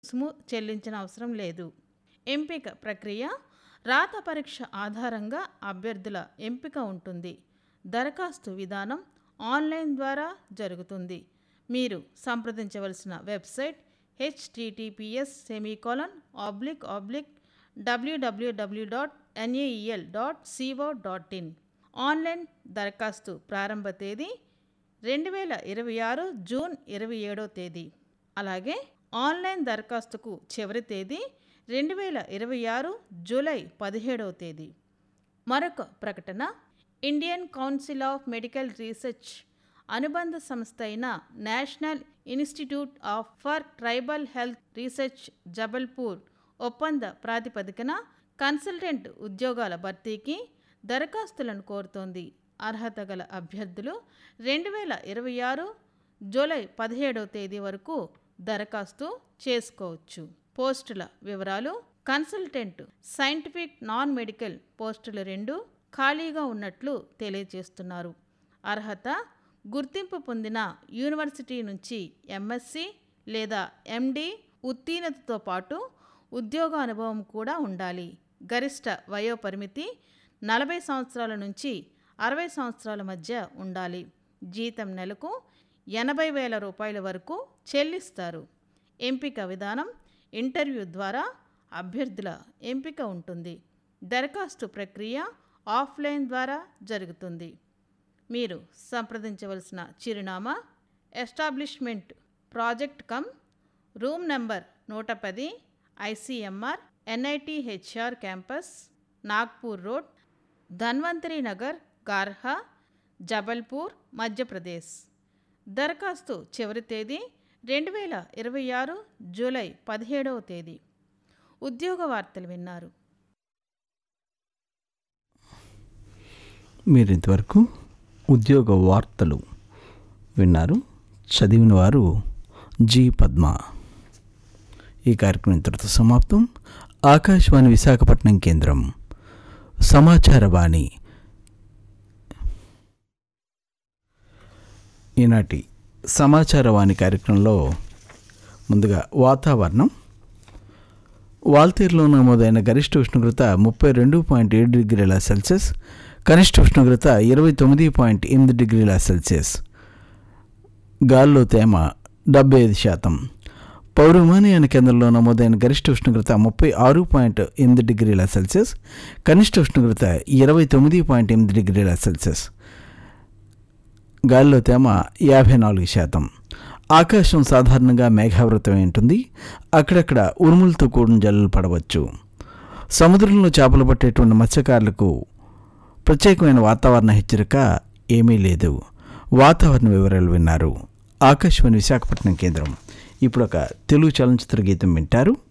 రుసుము చెల్లించిన అవసరం లేదు ఎంపిక ప్రక్రియ రాత పరీక్ష ఆధారంగా అభ్యర్థుల ఎంపిక ఉంటుంది దరఖాస్తు విధానం ఆన్లైన్ ద్వారా జరుగుతుంది మీరు సంప్రదించవలసిన website HTTPS semicolon oblique oblique WWW dot NAEL dot CO dot in online దరఖాస్తు ప్రారంభ తేదీ రెండు వేల ఇరవై ఆరు జూన్ ఇరవై ఏడో తేదీ అలాగే ఆన్లైన్ దరఖాస్తుకు చివరి తేదీ రెండు వేల ఇరవై ఆరు జూలై పదిహేడవ తేదీ మరొక ప్రకటన Indian council of medical research అనుబంధ సంస్థ అయిన national institute of for tribal health research Jabalpur ఒప్పంద ప్రాతిపదికన కన్సల్టెంట్ ఉద్యోగాల భర్తీకి దరఖాస్తులను కోరుతోంది అర్హత గల అభ్యర్థులు రెండు వేల ఇరవై ఆరు జూలై పదిహేడవ తేదీ వరకు దరఖాస్తు చేసుకోవచ్చు పోస్టుల వివరాలు కన్సల్టెంట్ సైంటిఫిక్ నాన్ మెడికల్ పోస్టులు రెండు ఖాళీగా ఉన్నట్లు తెలియజేస్తున్నారు అర్హత గుర్తింపు పొందిన యూనివర్సిటీ నుంచి ఎంఎస్సి లేదా ఎండి ఉత్తీర్ణతతో పాటు ఉద్యోగ అనుభవం కూడా ఉండాలి గరిష్ట వయోపరిమితి నలభై సంవత్సరాల నుంచి అరవై సంవత్సరాల మధ్య ఉండాలి జీతం నెలకు ఎనభై వేల రూపాయల వరకు చెల్లిస్తారు ఎంపిక విధానం ఇంటర్వ్యూ ద్వారా అభ్యర్థుల ఎంపిక ఉంటుంది దరఖాస్తు ప్రక్రియ ఆఫ్లైన్ ద్వారా జరుగుతుంది మీరు సంప్రదించవలసిన చిరునామా establishment project cum room number నూట పది ICMR NIT HR campus Nagpur road Dhanvantari Nagar Garha Jabalpur Madhya Pradesh దరఖాస్తు చివరి తేదీ రెండు వేల ఇరవై ఆరు జూలై పదిహేడవ తేదీ ఉద్యోగ వార్తలు విన్నారు మీరు ఇంతవరకు ఉద్యోగ వార్తలు విన్నారు చదివిన వారు జి పద్మ ఈ కార్యక్రమం ఇంతటితో సమాప్తం ఆకాశవాణి విశాఖపట్నం కేంద్రం సమాచార వాణి ఈనాటి సమాచార వాణి కార్యక్రమంలో ముందుగా వాతావరణం వాల్తీరులో నమోదైన గరిష్ట ఉష్ణోగ్రత ముప్పై రెండు పాయింట్ ఏడు డిగ్రీల సెల్సియస్ కనిష్ట ఉష్ణోగ్రత ఇరవై తొమ్మిది పాయింట్ ఎనిమిది డిగ్రీల సెల్సియస్ గాల్లో తేమ డెబ్బై ఐదు శాతం పౌర విమానయాన కేంద్రంలో నమోదైన గరిష్ట ఉష్ణోగ్రత ముప్పై ఆరు పాయింట్ ఎనిమిది డిగ్రీల సెల్సియస్ కనిష్ట ఉష్ణోగ్రత ఇరవై తొమ్మిది పాయింట్ ఎనిమిది డిగ్రీల సెల్సియస్ గాలిలో తేమ యాభై నాలుగు శాతం ఆకాశం సాధారణంగా మేఘావృతమై ఉంటుంది అక్కడక్కడ ఉరుములతో కూడిన జల్లులు పడవచ్చు సముద్రంలో చేపలు పట్టేటువంటి మత్స్యకారులకు ప్రత్యేకమైన వాతావరణ హెచ్చరిక ఏమీ లేదు వాతావరణ వివరాలు విన్నారు ఆకాశవాణి విశాఖపట్నం కేంద్రం ఇప్పుడు ఒక తెలుగు చలనచిత్ర గీతం వింటారు